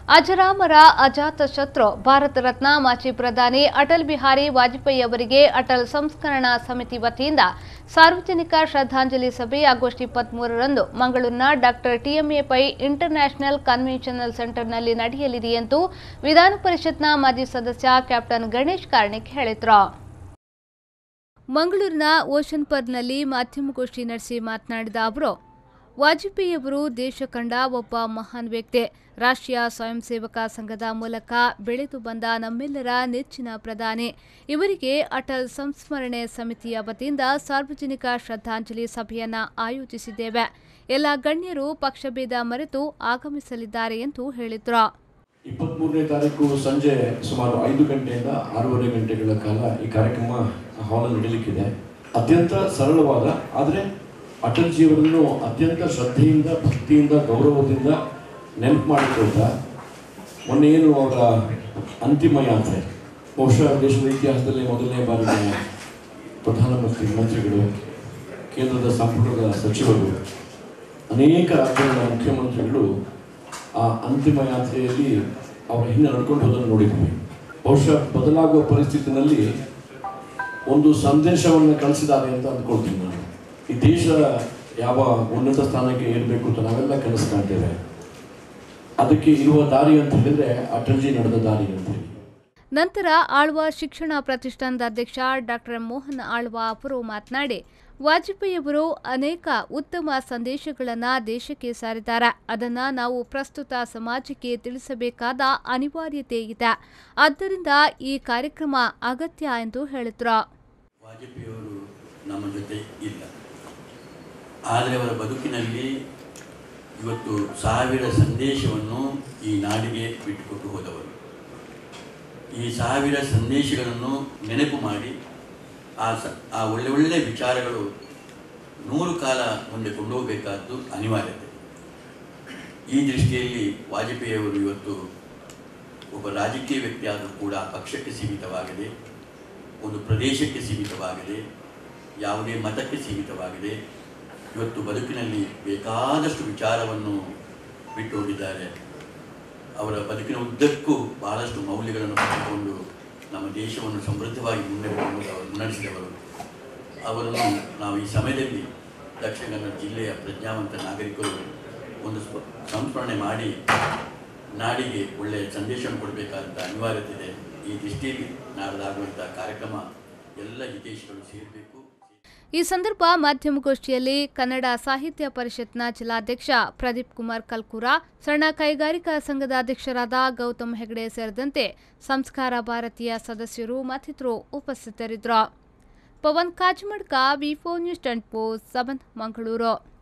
ಅಜರಾಮರ ಅಜಾತ ಶತ್ರು ಭಾರತ ರತ್ನ ಮಾಜಿ ಪ್ರಧಾನಿ ಅಟಲ್ ಬಿಹಾರಿ ವಾಜಪೇಯಿ ಅವರಿಗೆ ಅಟಲ್ ಸಂಸ್ಕರಣಾ ಸಮಿತಿ ವತಿಯಿಂದ ಸಾರ್ವಜನಿಕ ಶ್ರದ್ಧಾಂಜಲಿ ಸಭೆ ಆಗಸ್ಟ್ ಇಪ್ಪತ್ಮೂರರಂದು ಮಂಗಳೂರಿನ doctor TMA Pai international conventional ಸೆಂಟರ್ನಲ್ಲಿ ನಡೆಯಲಿದೆ ಎಂದು ವಿಧಾನ ಪರಿಷತ್ನ ಮಾಜಿ ಸದಸ್ಯ ಕ್ಯಾಪ್ಟನ್ ಗಣೇಶ್ ಕಾರ್ಣಿಕ್ ಹೇಳಿದರು ಮಂಗಳೂರಿನ ಓಷನ್ ಪರ್ನಲ್ಲಿ ಮಾಧ್ಯಮಗೋಷ್ಠಿ ನಡೆಸಿ ಮಾತನಾಡಿದ ಅವರು ವಾಜಪೇಯಿಯವರು ದೇಶ ಕಂಡ ಒಬ್ಬ ಮಹಾನ್ ವ್ಯಕ್ತಿ ರಾಷ್ಟ್ರೀಯ ಸ್ವಯಂ ಸೇವಕ ಸಂಘದ ಮೂಲಕ ಬೆಳೆದು ಬಂದ ನಮ್ಮೆಲ್ಲರ ನೆಚ್ಚಿನ ಪ್ರಧಾನಿ ಇವರಿಗೆ ಅಟಲ್ ಸಂಸ್ಮರಣೆ ಸಮಿತಿಯ ವತಿಯಿಂದ ಸಾರ್ವಜನಿಕ ಶ್ರದ್ಧಾಂಜಲಿ ಸಭೆಯನ್ನ ಆಯೋಜಿಸಿದ್ದೇವೆ ಎಲ್ಲ ಗಣ್ಯರು ಪಕ್ಷಭೇದ ಮರೆತು ಆಗಮಿಸಲಿದ್ದಾರೆ ಎಂದು ಹೇಳಿದರು ಇಪ್ಪತ್ತ್ಮೂರನೇ ತಾರೀಕು ಸಂಜೆ ಸುಮಾರು ಐದು ಗಂಟೆಯಿಂದ ಆರೂವರೆ ಗಂಟೆಗಳ ಕಾಲ ಈ ಕಾರ್ಯಕ್ರಮ ಹಾಲಲ್ಲಿ ನಡೀಲಿಕ್ಕಿದೆ ಅತ್ಯಂತ ಸರಳವಾದ ಆದರೆ ಅಟಲ್ಜಿಯವರನ್ನು ಅತ್ಯಂತ ಶ್ರದ್ಧೆಯಿಂದ ಭಕ್ತಿಯಿಂದ ಗೌರವದಿಂದ ನೆನಪು ಮಾಡಿಕೊಳ್ತಾ ಮೊನ್ನೆ ಏನು ಅವರ ಅಂತಿಮ ಯಾತ್ರೆ ಬಹುಶಃ ದೇಶದ ಇತಿಹಾಸದಲ್ಲಿ ಮೊದಲನೇ ಬಾರಿಗೆ ಪ್ರಧಾನಮಂತ್ರಿ ಮಂತ್ರಿಗಳು ಕೇಂದ್ರದ ಸಂಪುಟದ ಸಚಿವರು ಅನೇಕ ರಾಜ್ಯಗಳ ಮುಖ್ಯಮಂತ್ರಿಗಳು ಆ ಅಂತಿಮ ಯಾತ್ರೆಯಲ್ಲಿ ಅವರ ಹಿಂದೆ ನಡ್ಕೊಂಡು ಹೋದನ್ನು ನೋಡಿದ್ವಿ ಬಹುಶಃ ಬದಲಾಗುವ ಪರಿಸ್ಥಿತಿನಲ್ಲಿ ಒಂದು ಸಂದೇಶವನ್ನು ಕಳಿಸಿದ್ದಾರೆ ಅಂತ ಅಂದ್ಕೊಳ್ತೀನಿ ನಾನು ಈ ದೇಶ ಯಾವ ಉನ್ನತ ಸ್ಥಾನಕ್ಕೆ ಏರಬೇಕು ಅಂತ ನಾವೆಲ್ಲ ಕನಸು ಕಾಣ್ತೇವೆ ಅದಕ್ಕೆ ಇರುವ ದಾರಿ ಅಂತ ಹೇಳಿದ್ರೆ ಅಟಲ್ಜಿ ನಡೆದ ದಾರಿ ಅಂತ ಹೇಳಿ ನಂತರ ಆಳ್ವ ಶಿಕ್ಷಣ ಪ್ರತಿಷ್ಠಾನದ ಅಧ್ಯಕ್ಷ ಡಾಕ್ಟರ್ ಮೋಹನ್ ಆಳ್ವ ಅವರು ಮಾತನಾಡಿ ವಾಜಪೇಯಿಯವರು ಅನೇಕ ಉತ್ತಮ ಸಂದೇಶಗಳನ್ನು ದೇಶಕ್ಕೆ ಸಾರಿದ್ದಾರೆ ಅದನ್ನು ನಾವು ಪ್ರಸ್ತುತ ಸಮಾಜಕ್ಕೆ ತಿಳಿಸಬೇಕಾದ ಅನಿವಾರ್ಯತೆ ಇದೆ ಆದ್ದರಿಂದ ಈ ಕಾರ್ಯಕ್ರಮ ಅಗತ್ಯ ಎಂದು ಹೇಳಿದ್ರು ವಾಜಪೇಯಿಯವರು ನಮ್ಮ ಜೊತೆ ಇಲ್ಲ ಆದರೆ ಅವರ ಬದುಕಿನಲ್ಲಿ ಇವತ್ತು ಸಾವಿರ ಸಂದೇಶವನ್ನು ಈ ನಾಡಿಗೆ ಬಿಟ್ಟುಕೊಟ್ಟು ಹೋದವರು ಈ ಸಾವಿರ ಸಂದೇಶಗಳನ್ನು ನೆನಪು ಮಾಡಿ ಆ ಸ ಆ ಒಳ್ಳೆ ಒಳ್ಳೆ ವಿಚಾರಗಳು ನೂರು ಕಾಲ ಮುಂದೆ ಕೊಂಡೋಗಬೇಕಾದ್ದು ಅನಿವಾರ್ಯತೆ ಈ ದೃಷ್ಟಿಯಲ್ಲಿ ವಾಜಪೇಯಿಯವರು ಇವತ್ತು ಒಬ್ಬ ರಾಜಕೀಯ ವ್ಯಕ್ತಿ ಆದರೂ ಕೂಡ ಪಕ್ಷಕ್ಕೆ ಸೀಮಿತವಾಗದೆ ಒಂದು ಪ್ರದೇಶಕ್ಕೆ ಸೀಮಿತವಾಗದೆ ಯಾವುದೇ ಮತಕ್ಕೆ ಸೀಮಿತವಾಗದೆ ಇವತ್ತು ಬದುಕಿನಲ್ಲಿ ಬೇಕಾದಷ್ಟು ವಿಚಾರವನ್ನು ಬಿಟ್ಟು ಹೋಗಿದ್ದಾರೆ ಅವರ ಬದುಕಿನ ಉದ್ದಕ್ಕೂ ಬಹಳಷ್ಟು ಮೌಲ್ಯಗಳನ್ನು ಪಡೆದುಕೊಂಡು ನಮ್ಮ ದೇಶವನ್ನು ಸಮೃದ್ಧವಾಗಿ ಮುನ್ನಡೆಕೊಂಡು ಅವರು ಮುನ್ನಡೆಸಿದವರು ಅವರನ್ನು ನಾವು ಈ ಸಮಯದಲ್ಲಿ ದಕ್ಷಿಣ ಕನ್ನಡ ಜಿಲ್ಲೆಯ ಪ್ರಜ್ಞಾವಂತ ನಾಗರಿಕರು ಒಂದು ಸ್ಪ ಸಂಸ್ಮರಣೆ ಮಾಡಿ ನಾಡಿಗೆ ಒಳ್ಳೆಯ ಸಂದೇಶವನ್ನು ಕೊಡಬೇಕಾದಂಥ ಅನಿವಾರ್ಯತೆ ಇದೆ ಈ ದೃಷ್ಟಿಯಲ್ಲಿ ನಾಡಲಾಗುವಂಥ ಕಾರ್ಯಕ್ರಮ ಎಲ್ಲ ಹಿತೈಷಿಗಳು ಸೇರಬೇಕು ಈ ಸಂದರ್ಭ ಮಾಧ್ಯಮಗೋಷ್ಠಿಯಲ್ಲಿ ಕನ್ನಡ ಸಾಹಿತ್ಯ ಪರಿಷತ್ನ ಜಿಲ್ಲಾಧ್ಯಕ್ಷ ಪ್ರದೀಪ್ ಕುಮಾರ್ ಕಲ್ಕೂರ ಸಣ್ಣ ಕೈಗಾರಿಕಾ ಸಂಘದ ಅಧ್ಯಕ್ಷರಾದ ಗೌತಮ್ ಹೆಗಡೆ ಸೇರಿದಂತೆ ಸಂಸ್ಕಾರ ಭಾರತೀಯ ಸದಸ್ಯರು ಮತ್ತಿತರರು ಉಪಸ್ಥಿತರಿದ್ದರು Pavan Kajmadka V four news tent post ಸಬನ್ ಮಂಗಳೂರು